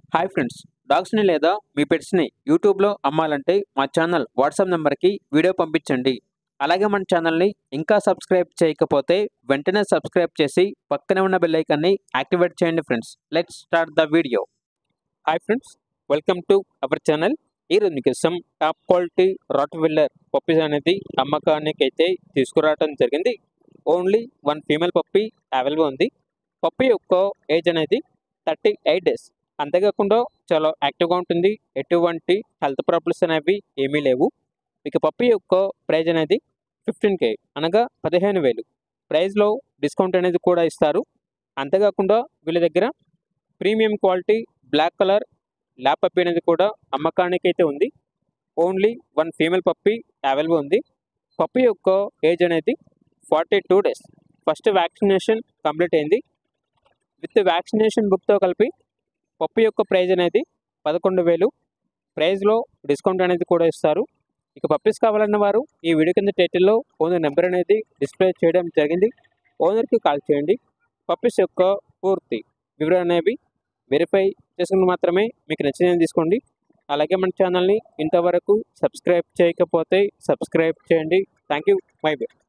hi friends డాగ్స్ని లేదా మీ పెట్స్ని యూట్యూబ్లో అమ్మాలంటే మా ఛానల్ వాట్సాప్ నెంబర్కి వీడియో పంపించండి అలాగే మన ఛానల్ని ఇంకా సబ్స్క్రైబ్ చేయకపోతే వెంటనే సబ్స్క్రైబ్ చేసి పక్కనే ఉన్న బెల్ ఐకాన్ని యాక్టివేట్ చేయండి friends let's start the video hi friends welcome to our channel ఈరోజు మీకోసం top quality rottweiler puppies అనేది అమ్మకానికి అయితే తీసుకురావడం జరిగింది only one female puppy available ఉంది పప్పీ యొక్క ఏజ్ అనేది థర్టీ ఎయిట్ డేస్ అంతేకాకుండా చాలా యాక్టివ్గా ఉంటుంది ఎటువంటి హెల్త్ ప్రాబ్లమ్స్ అనేవి ఏమీ లేవు ఇక పప్పి యొక్క ప్రైజ్ అనేది ఫిఫ్టీన్ కే అనగా పదిహేను వేలు ప్రైజ్లో డిస్కౌంట్ అనేది కూడా ఇస్తారు అంతేకాకుండా వీళ్ళ దగ్గర premium quality black colour lab puppy అనేది కూడా అమ్మకానికి అయితే ఉంది only one female puppy available ఉంది పప్పి యొక్క ఏజ్ అనేది forty two days first vaccination complete అయింది విత్ వ్యాక్సినేషన్ బుక్తో కలిపి పప్పు యొక్క ప్రైజ్ అనేది పదకొండు వేలు ప్రైజ్లో డిస్కౌంట్ అనేది కూడా ఇస్తారు ఇక పప్పీస్ కావాలన్న వారు ఈ వీడియో కింద టైటిల్లో ఓనర్ నెంబర్ అనేది డిస్ప్లే చేయడం జరిగింది ఓనర్కి కాల్ చేయండి పప్పీస్ యొక్క పూర్తి వివరాలు అనేవి వెరిఫై చేసుకుని మాత్రమే మీకు నచ్చిందని తీసుకోండి అలాగే మన ఛానల్ని ఇంతవరకు సబ్స్క్రైబ్ చేయకపోతే సబ్స్క్రైబ్ చేయండి థ్యాంక్ యూ మై బై